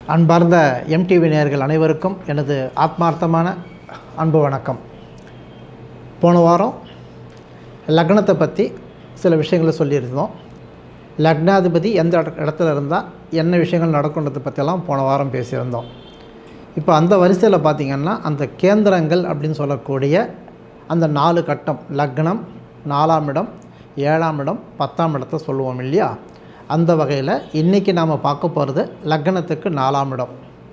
அன்பார்ந்த எம்டிவி நேயர்கள் அனைவருக்கும் எனது ஆத்மார்த்தமான அன்பு வணக்கம் போன வாரம் லக்னத்தை பற்றி சில விஷயங்களை சொல்லியிருந்தோம் லக்னாதிபதி எந்த இட- இடத்துல இருந்தால் என்ன விஷயங்கள் நடக்குன்றதை பற்றியெல்லாம் போன வாரம் பேசியிருந்தோம் இப்போ அந்த வரிசையில் பார்த்திங்கன்னா அந்த கேந்திரங்கள் அப்படின்னு சொல்லக்கூடிய அந்த நாலு கட்டம் லக்னம் நாலாம் இடம் ஏழாம் இடம் பத்தாம் இடத்தை சொல்லுவோம் இல்லையா அந்த வகையில் இன்றைக்கி நாம் பார்க்க போகிறது லக்னத்துக்கு நாலாம் இடம்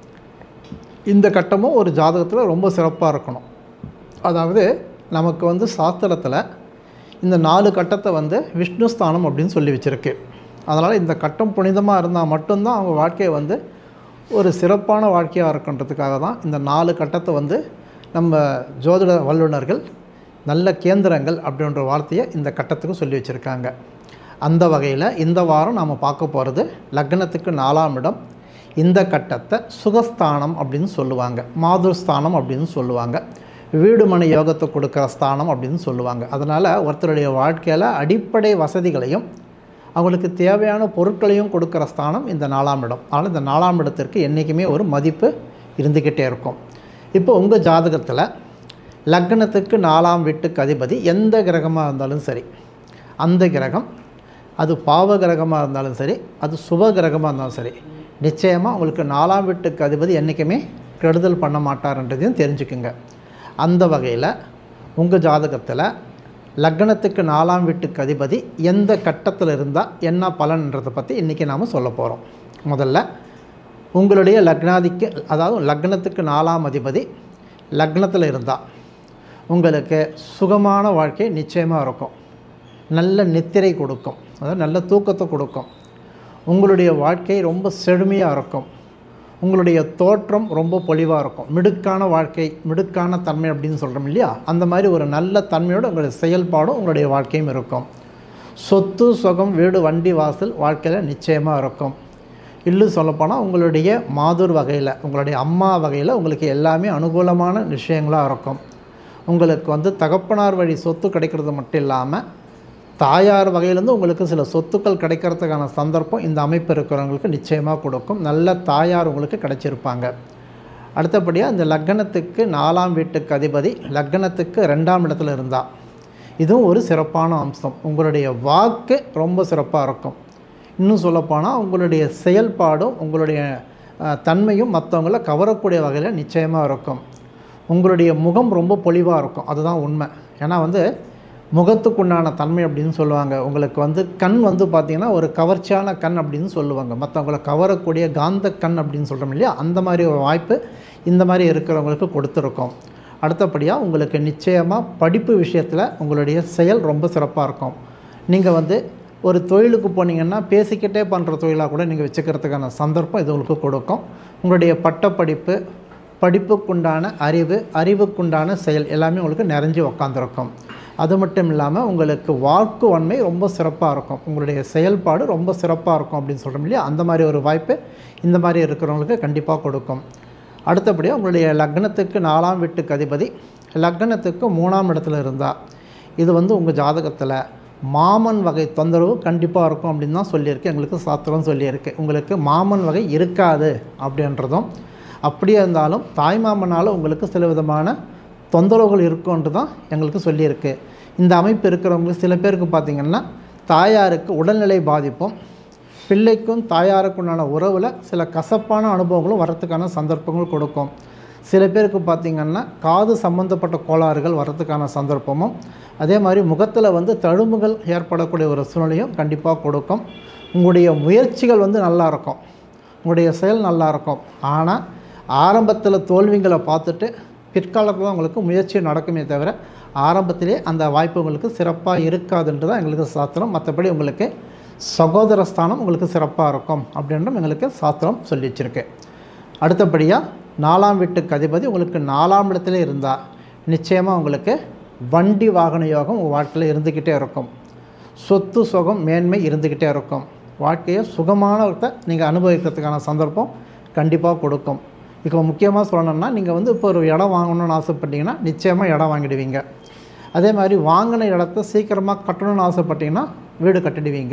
இந்த கட்டமும் ஒரு ஜாதகத்தில் ரொம்ப சிறப்பாக இருக்கணும் அதாவது நமக்கு வந்து சாஸ்திரத்தில் இந்த நாலு கட்டத்தை வந்து விஷ்ணு ஸ்தானம் அப்படின்னு சொல்லி வச்சுருக்கு அதனால் இந்த கட்டம் புனிதமாக இருந்தால் மட்டும்தான் அவங்க வாழ்க்கையை வந்து ஒரு சிறப்பான வாழ்க்கையாக இருக்குன்றதுக்காக தான் இந்த நாலு கட்டத்தை வந்து நம்ம ஜோதிட வல்லுநர்கள் நல்ல கேந்திரங்கள் அப்படின்ற வார்த்தையை இந்த கட்டத்துக்கு சொல்லி வச்சுருக்காங்க அந்த வகையில் இந்த வாரம் நாம் பார்க்க போகிறது லக்னத்துக்கு நாலாம் இடம் இந்த கட்டத்தை சுகஸ்தானம் அப்படின்னு சொல்லுவாங்க மாதுர் ஸ்தானம் அப்படின்னு சொல்லுவாங்க வீடு மனை யோகத்தை கொடுக்குற ஸ்தானம் அப்படின்னு சொல்லுவாங்க அதனால் ஒருத்தருடைய வாழ்க்கையில் அடிப்படை வசதிகளையும் அவங்களுக்கு தேவையான பொருட்களையும் கொடுக்குற ஸ்தானம் இந்த நாலாம் இடம் அதனால் இந்த நாலாம் இடத்திற்கு என்றைக்குமே ஒரு மதிப்பு இருந்துக்கிட்டே இருக்கும் இப்போ உங்கள் ஜாதகத்தில் லக்னத்துக்கு நாலாம் வீட்டுக்கு அதிபதி எந்த கிரகமாக இருந்தாலும் சரி அந்த கிரகம் அது பாவ கிரகமாக இருந்தாலும் சரி அது சுப கிரகமாக இருந்தாலும் சரி நிச்சயமாக உங்களுக்கு நாலாம் வீட்டுக்கு அதிபதி என்றைக்குமே கெடுதல் பண்ண மாட்டார்ன்றதையும் தெரிஞ்சுக்குங்க அந்த வகையில் உங்கள் ஜாதகத்தில் லக்னத்துக்கு நாலாம் வீட்டுக்கு அதிபதி எந்த கட்டத்தில் இருந்தால் என்ன பலன்றதை பற்றி இன்றைக்கி நாம் சொல்ல போகிறோம் முதல்ல உங்களுடைய லக்னாதிக்கு அதாவது லக்னத்துக்கு நாலாம் அதிபதி லக்னத்தில் இருந்தால் உங்களுக்கு சுகமான வாழ்க்கை நிச்சயமாக இருக்கும் நல்ல நித்திரை கொடுக்கும் அதாவது நல்ல தூக்கத்தை கொடுக்கும் உங்களுடைய வாழ்க்கை ரொம்ப செழுமையாக இருக்கும் உங்களுடைய தோற்றம் ரொம்ப பொலிவாக இருக்கும் மிடுக்கான வாழ்க்கை மிடுக்கான தன்மை அப்படின்னு சொல்கிறோம் இல்லையா அந்த மாதிரி ஒரு நல்ல தன்மையோடு உங்களுடைய செயல்பாடும் உங்களுடைய வாழ்க்கையும் இருக்கும் சொத்து சுகம் வீடு வண்டி வாசல் வாழ்க்கையில் நிச்சயமாக இருக்கும் இன்னும் சொல்லப்போனால் உங்களுடைய மாதூர் வகையில் உங்களுடைய அம்மா வகையில் உங்களுக்கு எல்லாமே அனுகூலமான விஷயங்களாக இருக்கும் உங்களுக்கு வந்து தகப்பனார் வழி சொத்து கிடைக்கிறது மட்டும் இல்லாமல் தாயார் வகையிலேருந்து உங்களுக்கு சில சொத்துக்கள் கிடைக்கிறதுக்கான சந்தர்ப்பம் இந்த அமைப்பு இருக்கிறவங்களுக்கு நிச்சயமாக கொடுக்கும் நல்ல தாயார் உங்களுக்கு கிடைச்சிருப்பாங்க அடுத்தபடியாக இந்த லக்னத்துக்கு நாலாம் வீட்டுக்கு அதிபதி லக்னத்துக்கு ரெண்டாம் இடத்துல இருந்தால் இதுவும் ஒரு சிறப்பான அம்சம் உங்களுடைய வாக்கு ரொம்ப சிறப்பாக இருக்கும் இன்னும் சொல்லப்போனால் உங்களுடைய செயல்பாடும் உங்களுடைய அஹ், தன்மையும் மற்றவங்கள கவரக்கூடிய வகையில் நிச்சயமாக இருக்கும் உங்களுடைய முகம் ரொம்ப பொலிவாக இருக்கும் அதுதான் உண்மை ஏன்னா வந்து முகத்துக்குண்டான தன்மை அப்படின்னு சொல்லுவாங்க உங்களுக்கு வந்து கண் வந்து பார்த்திங்கன்னா ஒரு கவர்ச்சியான கண் அப்படின்னு சொல்லுவாங்க மற்றவங்கள கவரக்கூடிய காந்த கண் அப்படின்னு சொல்கிறோம் இல்லையா அந்த மாதிரி ஒரு வாய்ப்பு இந்த மாதிரி இருக்கிறவங்களுக்கு கொடுத்துருக்கோம் அடுத்தபடியாக உங்களுக்கு நிச்சயமாக படிப்பு விஷயத்தில் உங்களுடைய செயல் ரொம்ப சிறப்பாக இருக்கும் நீங்கள் வந்து ஒரு தொழிலுக்கு போனீங்கன்னா பேசிக்கிட்டே பண்ணுற தொழிலாக கூட நீங்கள் வச்சுக்கிறதுக்கான சந்தர்ப்பம் இது உங்களுக்கு கொடுக்கும் உங்களுடைய பட்டப்படிப்பு படிப்புக்குண்டான அறிவு அறிவுக்குண்டான செயல் எல்லாமே உங்களுக்கு நிறைஞ்சு உக்காந்துருக்கும் அது மட்டும் இல்லாமல் உங்களுக்கு வாக்கு வன்மை ரொம்ப சிறப்பாக இருக்கும் உங்களுடைய செயல்பாடு ரொம்ப சிறப்பாக இருக்கும் அப்படின்னு சொல்கிறோம் இல்லையா அந்த மாதிரி ஒரு வாய்ப்பு இந்த மாதிரி இருக்கிறவங்களுக்கு கண்டிப்பாக கொடுக்கும் அடுத்தபடியாக உங்களுடைய லக்னத்துக்கு நாலாம் வீட்டுக்கு அதிபதி லக்னத்துக்கு மூணாம் இடத்துல இருந்தால் இது வந்து உங்கள் ஜாதகத்தில் மாமன் வகை தொந்தரவு கண்டிப்பாக இருக்கும் அப்படின்னு தான் சொல்லியிருக்கு எங்களுக்கு சாஸ்திரம் சொல்லியிருக்கு உங்களுக்கு மாமன் வகை இருக்காது அப்படின்றதும் அப்படியே இருந்தாலும் தாய்மாமனால் உங்களுக்கு சில விதமான தொந்தரவுகள் இருக்கும்ன்ட்டு தான் எங்களுக்கு சொல்லியிருக்கு இந்த அமைப்பு இருக்கிறவங்களுக்கு சில பேருக்கு பார்த்திங்கன்னா தாயாருக்கு உடல்நிலை பாதிப்பும் பிள்ளைக்கும் தாயாருக்குண்டான உறவில் சில கசப்பான அனுபவங்களும் வரத்துக்கான சந்தர்ப்பங்கள் கொடுக்கும் சில பேருக்கு பார்த்திங்கன்னா காது சம்பந்தப்பட்ட கோளாறுகள் வரத்துக்கான சந்தர்ப்பமும் அதே மாதிரி முகத்தில் வந்து தழும்புகள் ஏற்படக்கூடிய ஒரு சூழ்நிலையும் கண்டிப்பாக கொடுக்கும் உங்களுடைய முயற்சிகள் வந்து நல்லா இருக்கும் உங்களுடைய செயல் நல்லா இருக்கும் ஆனால் ஆரம்பத்தில் தோல்விகளை பார்த்துட்டு பிற்காலத்தில் தான் உங்களுக்கு முயற்சி நடக்குமே தவிர ஆரம்பத்திலே அந்த வாய்ப்பு உங்களுக்கு சிறப்பாக இருக்காதுன்றது தான் எங்களுக்கு சாஸ்திரம் மற்றபடி உங்களுக்கு சகோதர ஸ்தானம் உங்களுக்கு சிறப்பாக இருக்கும் அப்படின்றும் எங்களுக்கு சாஸ்திரம் சொல்லி வச்சிருக்கு அடுத்தபடியாக நாலாம் வீட்டுக்கு அதிபதி உங்களுக்கு நாலாம் இடத்துல இருந்தால் நிச்சயமாக உங்களுக்கு வண்டி வாகன யோகம் உங்கள் வாழ்க்கையில் இருந்துக்கிட்டே இருக்கும் சொத்து சுகம் மேன்மை இருந்துக்கிட்டே இருக்கும் வாழ்க்கையை சுகமானத்தை நீங்கள் அனுபவிக்கிறதுக்கான சந்தர்ப்பம் கண்டிப்பாக கொடுக்கும் இப்போ முக்கியமாக சொல்லணும்னா நீங்கள் வந்து இப்போ ஒரு இடம் வாங்கணும்னு ஆசைப்பட்டீங்கன்னா நிச்சயமாக இடம் வாங்கிடுவீங்க அதே மாதிரி வாங்கின இடத்த சீக்கிரமாக கட்டணும்னு ஆசைப்பட்டீங்கன்னா வீடு கட்டிடுவீங்க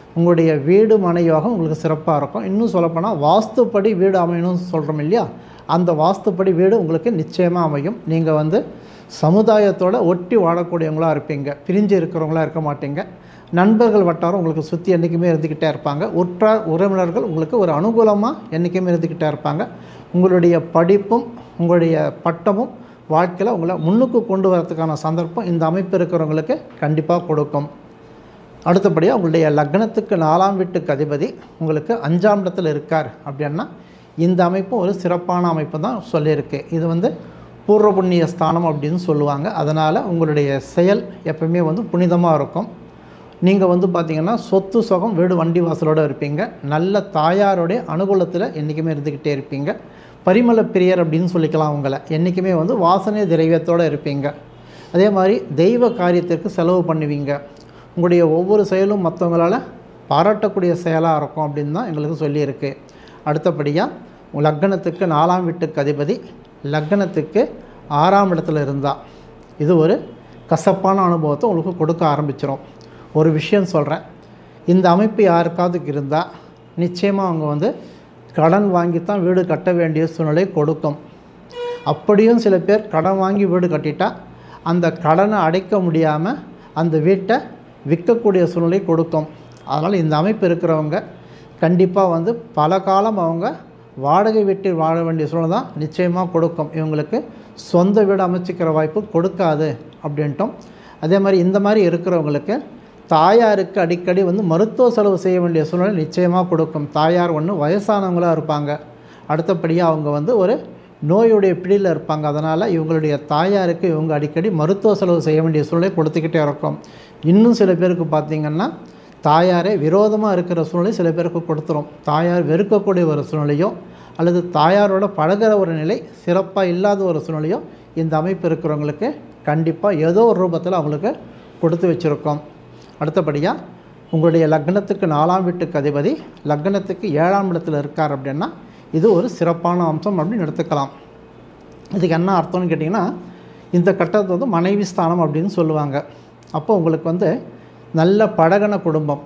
உங்களுடைய வீடு மனை யோகம் உங்களுக்கு சிறப்பாக இருக்கும் இன்னும் சொல்லப்போனால் வாஸ்துப்படி வீடு அமையணும்னு சொல்கிறோம் இல்லையா அந்த வாஸ்துப்படி வீடு உங்களுக்கு நிச்சயமாக அமையும் நீங்கள் வந்து சமுதாயத்தோட ஒட்டி வாழக்கூடியவங்களாக இருப்பீங்க பிரிஞ்சு இருக்கிறவங்களா இருக்க மாட்டீங்க நண்பர்கள் வட்டாரம் உங்களுக்கு சுற்றி என்றைக்குமே இருந்துக்கிட்டே இருப்பாங்க உற்றார் உறவினர்கள் உங்களுக்கு ஒரு அனுகூலமாக என்றைக்குமே இருந்துக்கிட்டே இருப்பாங்க உங்களுடைய படிப்பும் உங்களுடைய பட்டமும் வாழ்க்கையில் உங்களை முன்னுக்கு கொண்டு வரதுக்கான சந்தர்ப்பம் இந்த அமைப்பு இருக்கிறவங்களுக்கு கண்டிப்பாக கொடுக்கும் அடுத்தபடியாக உங்களுடைய லக்னத்துக்கு நாலாம் வீட்டுக்கு அதிபதி உங்களுக்கு அஞ்சாம் இடத்துல இருக்கார் அப்படின்னா இந்த அமைப்பும் ஒரு சிறப்பான அமைப்பு தான் சொல்லியிருக்கு இது வந்து பூர்வ புண்ணிய ஸ்தானம் அப்படின்னு சொல்லுவாங்க அதனால் உங்களுடைய செயல் எப்பவுமே வந்து புனிதமாக இருக்கும் நீங்கள் வந்து பார்த்திங்கன்னா சொத்து சுகம் வீடு வண்டி வாசலோடு இருப்பீங்க நல்ல தாயாருடைய அனுகூலத்தில் என்றைக்குமே இருந்துக்கிட்டே இருப்பீங்க பரிமள பிரியர் அப்படின்னு சொல்லிக்கலாம் உங்களை என்றைக்குமே வந்து வாசனை திரைவத்தோடு இருப்பீங்க அதே மாதிரி தெய்வ காரியத்திற்கு செலவு பண்ணுவீங்க உங்களுடைய ஒவ்வொரு செயலும் மற்றவங்களால் பாராட்டக்கூடிய செயலாக இருக்கும் அப்படின்னு தான் எங்களுக்கு சொல்லியிருக்கு அடுத்தபடியாக லக்னத்துக்கு நாலாம் வீட்டுக்கு அதிபதி லக்னத்துக்கு ஆறாம் இடத்துல இருந்தால் இது ஒரு கசப்பான அனுபவத்தை உங்களுக்கு கொடுக்க ஆரம்பிச்சிடும் ஒரு விஷயம் சொல்கிறேன் இந்த அமைப்பு யாருக்காவது இருந்தால் நிச்சயமாக அவங்க வந்து கடன் வாங்கி தான் வீடு கட்ட வேண்டிய சூழ்நிலை கொடுக்கும் அப்படியும் சில பேர் கடன் வாங்கி வீடு கட்டிட்டா அந்த கடனை அடைக்க முடியாமல் அந்த வீட்டை விற்கக்கூடிய சூழ்நிலை கொடுக்கும் அதனால் இந்த அமைப்பு இருக்கிறவங்க கண்டிப்பாக வந்து பல காலம் அவங்க வாடகை வீட்டில் வாழ வேண்டிய சூழ்நிலை தான் நிச்சயமாக கொடுக்கும் இவங்களுக்கு சொந்த வீடு அமைச்சிக்கிற வாய்ப்பு கொடுக்காது அப்படின்ட்டோம் அதே மாதிரி இந்த மாதிரி இருக்கிறவங்களுக்கு தாயாருக்கு அடிக்கடி வந்து மருத்துவ செலவு செய்ய வேண்டிய சூழ்நிலை நிச்சயமாக கொடுக்கும் தாயார் ஒன்று வயசானவங்களாக இருப்பாங்க அடுத்தபடியாக அவங்க வந்து ஒரு நோயுடைய பிடியில் இருப்பாங்க அதனால் இவங்களுடைய தாயாருக்கு இவங்க அடிக்கடி மருத்துவ செலவு செய்ய வேண்டிய சூழ்நிலை கொடுத்துக்கிட்டே இருக்கும் இன்னும் சில பேருக்கு பார்த்திங்கன்னா தாயாரே விரோதமாக இருக்கிற சூழ்நிலை சில பேருக்கு கொடுத்துரும் தாயார் வெறுக்கக்கூடிய ஒரு சூழ்நிலையோ அல்லது தாயாரோட பழகுற ஒரு நிலை சிறப்பாக இல்லாத ஒரு சூழ்நிலையோ இந்த அமைப்பு இருக்கிறவங்களுக்கு கண்டிப்பாக ஏதோ ஒரு ரூபத்தில் அவங்களுக்கு கொடுத்து வச்சுருக்கோம் அடுத்தபடியாக உங்களுடைய லக்னத்துக்கு நாலாம் வீட்டுக்கு அதிபதி லக்னத்துக்கு ஏழாம் இடத்துல இருக்கார் அப்படின்னா இது ஒரு சிறப்பான அம்சம் அப்படின்னு எடுத்துக்கலாம் இதுக்கு என்ன அர்த்தம்னு கேட்டிங்கன்னா இந்த கட்டத்தை வந்து மனைவி ஸ்தானம் அப்படின்னு சொல்லுவாங்க அப்போ உங்களுக்கு வந்து நல்ல பழகன குடும்பம்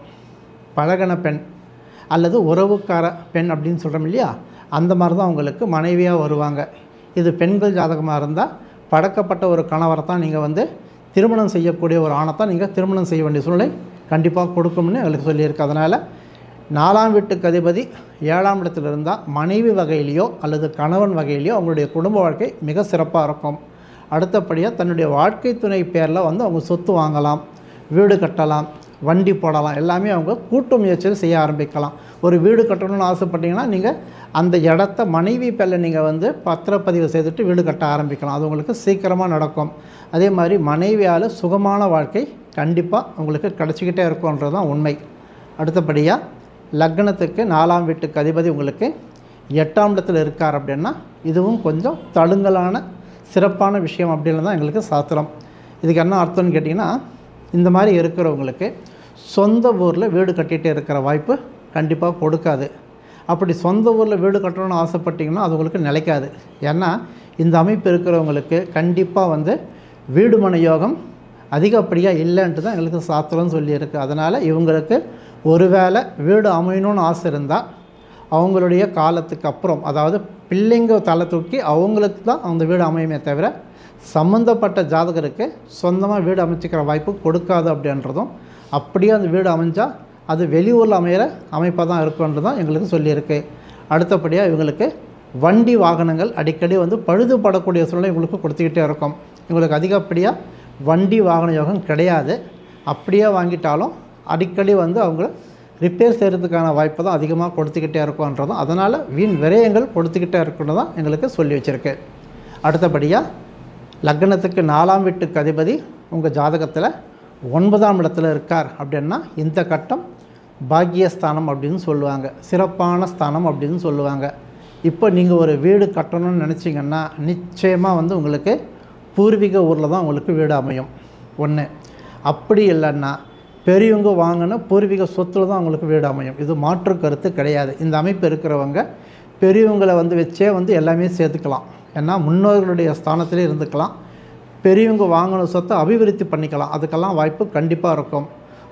பழகன பெண் அல்லது உறவுக்கார பெண் அப்படின்னு சொல்கிறோம் இல்லையா அந்த மாதிரி தான் உங்களுக்கு மனைவியாக வருவாங்க இது பெண்கள் ஜாதகமாக இருந்தால் பழக்கப்பட்ட ஒரு கணவரை தான் நீங்கள் வந்து திருமணம் செய்யக்கூடிய ஒரு ஆணை தான் நீங்கள் திருமணம் செய்ய வேண்டிய சூழ்நிலை கண்டிப்பாக கொடுக்கும்னு எங்களுக்கு சொல்லியிருக்கு அதனால் நாலாம் வீட்டுக்கு அதிபதி ஏழாம் இடத்துல இருந்தால் மனைவி வகையிலையோ அல்லது கணவன் வகையிலையோ அவங்களுடைய குடும்ப வாழ்க்கை மிக சிறப்பாக இருக்கும் அடுத்தபடியாக தன்னுடைய வாழ்க்கை துணை பேரில் வந்து அவங்க சொத்து வாங்கலாம் வீடு கட்டலாம் வண்டி போடலாம் எல்லாமே அவங்க கூட்டு முயற்சியில் செய்ய ஆரம்பிக்கலாம் ஒரு வீடு கட்டணும்னு ஆசைப்பட்டீங்கன்னா நீங்கள் அந்த இடத்த மனைவி பேரில் நீங்கள் வந்து பத்திரப்பதிவு செய்துட்டு வீடு கட்ட ஆரம்பிக்கலாம் அது உங்களுக்கு சீக்கிரமாக நடக்கும் அதே மாதிரி மனைவியால் சுகமான வாழ்க்கை கண்டிப்பாக உங்களுக்கு கிடச்சிக்கிட்டே இருக்கும்ன்றது தான் உண்மை அடுத்தபடியாக லக்னத்துக்கு நாலாம் வீட்டுக்கு அதிபதி உங்களுக்கு எட்டாம் இடத்துல இருக்கார் அப்படின்னா இதுவும் கொஞ்சம் தழுங்கலான சிறப்பான விஷயம் அப்படின்னு தான் எங்களுக்கு சாஸ்திரம் இதுக்கு என்ன அர்த்தம்னு கேட்டிங்கன்னா இந்த மாதிரி இருக்கிறவங்களுக்கு சொந்த ஊரில் வீடு கட்டிகிட்டு இருக்கிற வாய்ப்பு கண்டிப்பாக கொடுக்காது அப்படி சொந்த ஊரில் வீடு கட்டணும்னு ஆசைப்பட்டிங்கன்னா அது உங்களுக்கு நிலைக்காது ஏன்னா இந்த அமைப்பு இருக்கிறவங்களுக்கு கண்டிப்பாக வந்து வீடு மனை யோகம் அதிகப்படியாக இல்லைன்ட்டு தான் எங்களுக்கு சாஸ்திரம் சொல்லியிருக்கு அதனால் இவங்களுக்கு ஒருவேளை வீடு அமையணும்னு ஆசை இருந்தால் அவங்களுடைய காலத்துக்கு அப்புறம் அதாவது பிள்ளைங்க தலை தூக்கி அவங்களுக்கு தான் அந்த வீடு அமையுமே தவிர சம்மந்தப்பட்ட ஜாதகருக்கு சொந்தமாக வீடு அமைச்சிக்கிற வாய்ப்பு கொடுக்காது அப்படின்றதும் அப்படியே அந்த வீடு அமைஞ்சால் அது வெளியூரில் அமையிற அமைப்பாக தான் இருக்குன்றது தான் எங்களுக்கு சொல்லியிருக்கு அடுத்தபடியாக இவங்களுக்கு வண்டி வாகனங்கள் அடிக்கடி வந்து பழுதுபடக்கூடிய சூழ்நிலை இவங்களுக்கு கொடுத்துக்கிட்டே இருக்கும் இவங்களுக்கு அதிகப்படியாக வண்டி வாகன யோகம் கிடையாது அப்படியே வாங்கிட்டாலும் அடிக்கடி வந்து அவங்க ரிப்பேர் செய்கிறதுக்கான வாய்ப்பு தான் அதிகமாக கொடுத்துக்கிட்டே இருக்கும்ன்றதும் அதனால் வீண் விரயங்கள் கொடுத்துக்கிட்டே இருக்குன்னு தான் எங்களுக்கு சொல்லி வச்சுருக்கு அடுத்தபடியாக லக்னத்துக்கு நாலாம் வீட்டுக்கு அதிபதி உங்கள் ஜாதகத்தில் ஒன்பதாம் இடத்துல இருக்கார் அப்படின்னா இந்த கட்டம் பாக்கியஸ்தானம் அப்படின்னு சொல்லுவாங்க சிறப்பான ஸ்தானம் அப்படின்னு சொல்லுவாங்க இப்போ நீங்கள் ஒரு வீடு கட்டணும்னு நினச்சிங்கன்னா நிச்சயமாக வந்து உங்களுக்கு பூர்வீக ஊரில் தான் உங்களுக்கு வீடு அமையும் ஒன்று அப்படி இல்லைன்னா பெரியவங்க வாங்கின பூர்வீக சொத்துல தான் அவங்களுக்கு வீடு அமையும் இது மாற்று கருத்து கிடையாது இந்த அமைப்பு இருக்கிறவங்க பெரியவங்களை வந்து வச்சே வந்து எல்லாமே சேர்த்துக்கலாம் ஏன்னா முன்னோர்களுடைய ஸ்தானத்திலே இருந்துக்கலாம் பெரியவங்க வாங்கின சொத்தை அபிவிருத்தி பண்ணிக்கலாம் அதுக்கெல்லாம் வாய்ப்பு கண்டிப்பாக இருக்கும்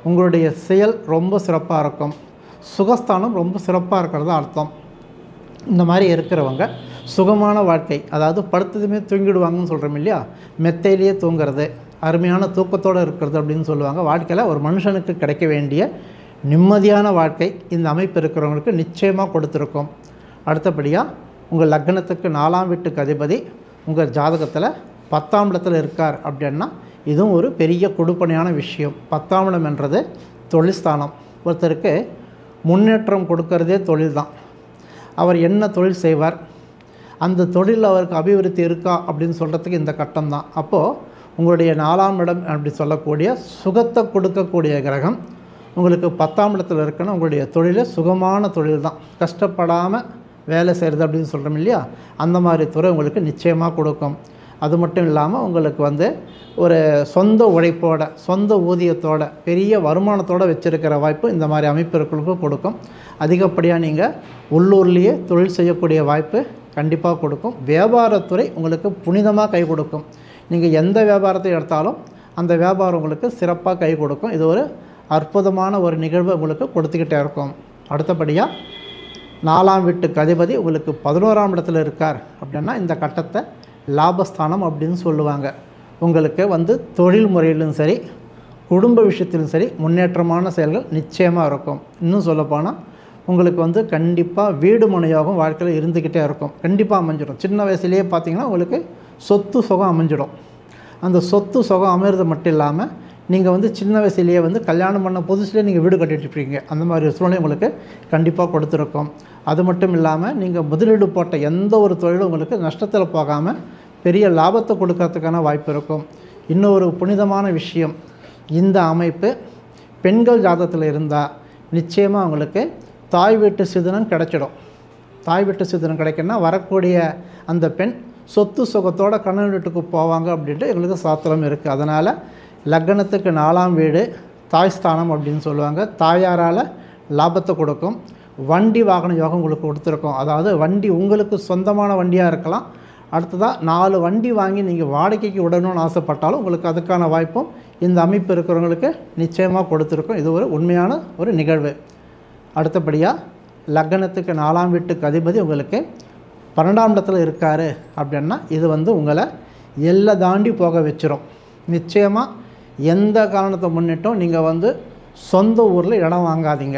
உங்களுடைய செயல் ரொம்ப சிறப்பாக இருக்கும் சுகஸ்தானம் ரொம்ப சிறப்பாக இருக்கிறதா அர்த்தம் இந்த மாதிரி இருக்கிறவங்க சுகமான வாழ்க்கை அதாவது படுத்ததுமே தூங்கிடுவாங்கன்னு சொல்கிறோம் இல்லையா மெத்தையிலேயே தூங்குறது அருமையான தூக்கத்தோடு இருக்கிறது அப்படின்னு சொல்லுவாங்க வாழ்க்கையில் ஒரு மனுஷனுக்கு கிடைக்க வேண்டிய நிம்மதியான வாழ்க்கை இந்த அமைப்பு இருக்கிறவங்களுக்கு நிச்சயமாக கொடுத்துருக்கும் அடுத்தபடியாக உங்கள் லக்னத்துக்கு நாலாம் வீட்டுக்கு அதிபதி உங்கள் ஜாதகத்தில் பத்தாம் இடத்துல இருக்கார் அப்படின்னா இதுவும் ஒரு பெரிய கொடுப்பனையான விஷயம் பத்தாம் இடம் என்றது தொழில் ஸ்தானம் ஒருத்தருக்கு முன்னேற்றம் கொடுக்கறதே தொழில் தான் அவர் என்ன தொழில் செய்வார் அந்த தொழிலில் அவருக்கு அபிவிருத்தி இருக்கா அப்படின்னு சொல்கிறதுக்கு இந்த கட்டம் தான் அப்போது உங்களுடைய நாலாம் இடம் அப்படி சொல்லக்கூடிய சுகத்தை கொடுக்கக்கூடிய கிரகம் உங்களுக்கு பத்தாம் இடத்துல இருக்குன்னா உங்களுடைய தொழில் சுகமான தொழில் தான் கஷ்டப்படாமல் வேலை செய்கிறது அப்படின்னு சொல்கிறோம் இல்லையா அந்த மாதிரி துறை உங்களுக்கு நிச்சயமாக கொடுக்கும் அது மட்டும் இல்லாமல் உங்களுக்கு வந்து ஒரு சொந்த உழைப்போட சொந்த ஊதியத்தோட பெரிய வருமானத்தோட வச்சிருக்கிற வாய்ப்பு இந்த மாதிரி அமைப்பிற்கு கொடுக்கும் அதிகப்படியாக நீங்கள் உள்ளூர்லேயே தொழில் செய்யக்கூடிய வாய்ப்பு கண்டிப்பாக கொடுக்கும் வியாபாரத்துறை உங்களுக்கு புனிதமாக கை கொடுக்கும் நீங்கள் எந்த வியாபாரத்தை எடுத்தாலும் அந்த வியாபாரம் உங்களுக்கு சிறப்பாக கை கொடுக்கும் இது ஒரு அற்புதமான ஒரு நிகழ்வு உங்களுக்கு கொடுத்துக்கிட்டே இருக்கும் அடுத்தபடியாக நாலாம் வீட்டுக்கு அதிபதி உங்களுக்கு பதினோராம் இடத்துல இருக்கார் அப்படின்னா இந்த கட்டத்தை லாபஸ்தானம் அப்படின்னு சொல்லுவாங்க உங்களுக்கு வந்து தொழில் முறையிலும் சரி குடும்ப விஷயத்திலும் சரி முன்னேற்றமான செயல்கள் நிச்சயமாக இருக்கும் இன்னும் சொல்லப்போனால் உங்களுக்கு வந்து கண்டிப்பாக வீடு மனையாகவும் வாழ்க்கையில் இருந்துக்கிட்டே இருக்கும் கண்டிப்பாக அமைஞ்சிடும் சின்ன வயசுலேயே பார்த்தீங்கன்னா உங்களுக்கு சொத்து சுகம் அமைஞ்சிடும் அந்த சொத்து சுகம் அமைகிறது மட்டும் இல்லாமல் நீங்கள் வந்து சின்ன வயசுலேயே வந்து கல்யாணம் பண்ண புதுசுலேயே நீங்கள் வீடு கட்டிட்டு இருப்பீங்க அந்த மாதிரி ஒரு சூழ்நிலை உங்களுக்கு கண்டிப்பாக கொடுத்துருக்கும் அது மட்டும் இல்லாமல் நீங்கள் முதலீடு போட்ட எந்த ஒரு தொழிலும் உங்களுக்கு நஷ்டத்தில் போகாமல் பெரிய லாபத்தை கொடுக்கறதுக்கான வாய்ப்பு இருக்கும் இன்னொரு புனிதமான விஷயம் இந்த அமைப்பு பெண்கள் ஜாதகத்தில் இருந்தால் நிச்சயமாக அவங்களுக்கு தாய் வீட்டு சிதனம் கிடைச்சிடும் தாய் வீட்டு சிதனம் கிடைக்குன்னா வரக்கூடிய அந்த பெண் சொத்து சுகத்தோட கணவன் வீட்டுக்கு போவாங்க அப்படின்ட்டு எங்களுக்கு சாத்திரம் இருக்குது அதனால் லக்னத்துக்கு நாலாம் வீடு தாய் ஸ்தானம் அப்படின்னு சொல்லுவாங்க தாயாரால் லாபத்தை கொடுக்கும் வண்டி வாகன யோகம் உங்களுக்கு கொடுத்துருக்கோம் அதாவது வண்டி உங்களுக்கு சொந்தமான வண்டியாக இருக்கலாம் அடுத்ததாக நாலு வண்டி வாங்கி நீங்கள் வாடகைக்கு விடணும்னு ஆசைப்பட்டாலும் உங்களுக்கு அதுக்கான வாய்ப்பும் இந்த அமைப்பு இருக்கிறவங்களுக்கு நிச்சயமாக கொடுத்துருக்கோம் இது ஒரு உண்மையான ஒரு நிகழ்வு அடுத்தபடியாக லக்னத்துக்கு நாலாம் வீட்டுக்கு அதிபதி உங்களுக்கு பன்னெண்டாம் இடத்துல இருக்கார் அப்படின்னா இது வந்து உங்களை எல்லை தாண்டி போக வச்சிரும் நிச்சயமாக எந்த காரணத்தை முன்னிட்டும் நீங்கள் வந்து சொந்த ஊரில் இடம் வாங்காதீங்க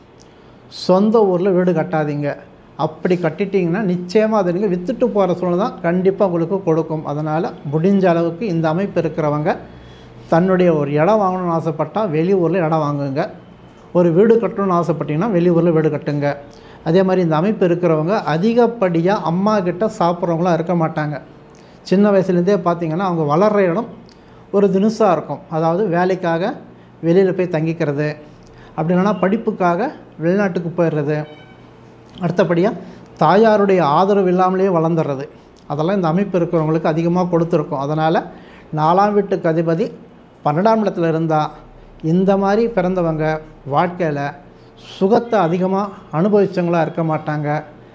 சொந்த ஊரில் வீடு கட்டாதீங்க அப்படி கட்டிட்டிங்கன்னா நிச்சயமாக அதை நீங்கள் விற்றுட்டு போகிற சூழ்நிலை தான் கண்டிப்பாக உங்களுக்கு கொடுக்கும் அதனால் முடிஞ்ச அளவுக்கு இந்த அமைப்பு இருக்கிறவங்க தன்னுடைய ஒரு இடம் வாங்கணும்னு ஆசைப்பட்டால் வெளியூரில் இடம் வாங்குங்க ஒரு வீடு கட்டணும்னு ஆசைப்பட்டீங்கன்னா வெளியூரில் வீடு கட்டுங்க அதே மாதிரி இந்த அமைப்பு இருக்கிறவங்க அதிகப்படியாக அம்மா கிட்ட சாப்பிட்றவங்களாம் இருக்க மாட்டாங்க சின்ன வயசுலேருந்தே பார்த்தீங்கன்னா அவங்க வளர்கிற இடம் ஒரு தினுசாக இருக்கும் அதாவது வேலைக்காக வெளியில் போய் தங்கிக்கிறது அப்படி இல்லைன்னா படிப்புக்காக வெளிநாட்டுக்கு போயிடுறது அடுத்தபடியாக தாயாருடைய ஆதரவு இல்லாமலேயே வளர்ந்துடுறது அதெல்லாம் இந்த அமைப்பு இருக்கிறவங்களுக்கு அதிகமாக கொடுத்துருக்கும் அதனால் நாலாம் வீட்டுக்கு அதிபதி பன்னெண்டாம் இடத்துல இருந்தால் இந்த மாதிரி பிறந்தவங்க வாழ்க்கையில் சுகத்தை அதிகமாக அனுபவிச்சவங்களாக இருக்க மாட்டாங்க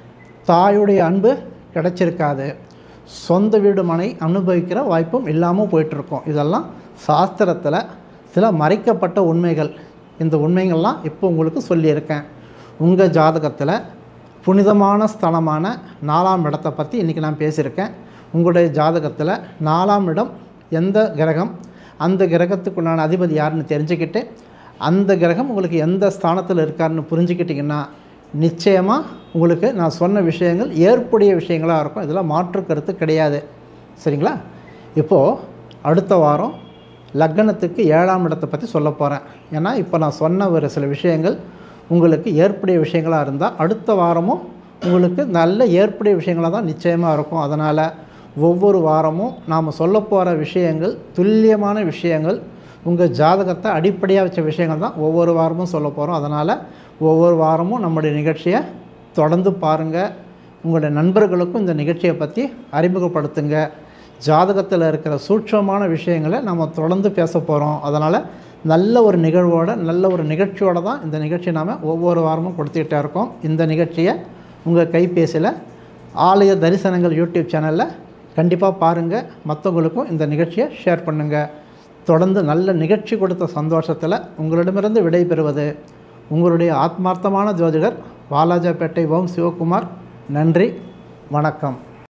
தாயுடைய அன்பு கிடைச்சிருக்காது சொந்த வீடு மனை அனுபவிக்கிற வாய்ப்பும் இல்லாமல் போயிட்டுருக்கும் இதெல்லாம் சாஸ்திரத்தில் சில மறைக்கப்பட்ட உண்மைகள் இந்த உண்மைகள்லாம் இப்போ உங்களுக்கு சொல்லியிருக்கேன் உங்கள் ஜாதகத்தில் புனிதமான ஸ்தலமான நாலாம் இடத்தை பற்றி இன்றைக்கி நான் பேசியிருக்கேன் உங்களுடைய ஜாதகத்தில் நாலாம் இடம் எந்த கிரகம் அந்த கிரகத்துக்குண்டான அதிபதி யாருன்னு தெரிஞ்சுக்கிட்டு அந்த கிரகம் உங்களுக்கு எந்த ஸ்தானத்தில் இருக்காருன்னு புரிஞ்சுக்கிட்டிங்கன்னா நிச்சயமாக உங்களுக்கு நான் சொன்ன விஷயங்கள் ஏற்புடைய விஷயங்களாக இருக்கும் இதில் மாற்று கருத்து கிடையாது சரிங்களா இப்போது அடுத்த வாரம் லக்னத்துக்கு ஏழாம் இடத்தை பற்றி சொல்ல போகிறேன் ஏன்னா இப்போ நான் சொன்ன ஒரு சில விஷயங்கள் உங்களுக்கு ஏற்புடைய விஷயங்களாக இருந்தால் அடுத்த வாரமும் உங்களுக்கு நல்ல ஏற்புடைய விஷயங்களாக தான் நிச்சயமாக இருக்கும் அதனால் ஒவ்வொரு வாரமும் நாம் சொல்ல போகிற விஷயங்கள் துல்லியமான விஷயங்கள் உங்கள் ஜாதகத்தை அடிப்படையாக வச்ச விஷயங்கள் தான் ஒவ்வொரு வாரமும் சொல்ல போகிறோம் அதனால் ஒவ்வொரு வாரமும் நம்முடைய நிகழ்ச்சியை தொடர்ந்து பாருங்கள் உங்களுடைய நண்பர்களுக்கும் இந்த நிகழ்ச்சியை பற்றி அறிமுகப்படுத்துங்க ஜாதகத்தில் இருக்கிற சூட்சமான விஷயங்களை நம்ம தொடர்ந்து பேச போகிறோம் அதனால் நல்ல ஒரு நிகழ்வோட நல்ல ஒரு நிகழ்ச்சியோட தான் இந்த நிகழ்ச்சியை நாம் ஒவ்வொரு வாரமும் கொடுத்துக்கிட்டே இருக்கோம் இந்த நிகழ்ச்சியை உங்கள் கைபேசியில் ஆலய தரிசனங்கள் யூடியூப் சேனலில் கண்டிப்பாக பாருங்கள் மற்றவங்களுக்கும் இந்த நிகழ்ச்சியை ஷேர் பண்ணுங்கள் தொடர்ந்து நல்ல நிகழ்ச்சி கொடுத்த சந்தோஷத்தில் உங்களிடமிருந்து விடைபெறுவது உங்களுடைய ஆத்மார்த்தமான ஜோதிடர் வாலாஜாபேட்டை ஓம் சிவகுமார் நன்றி வணக்கம்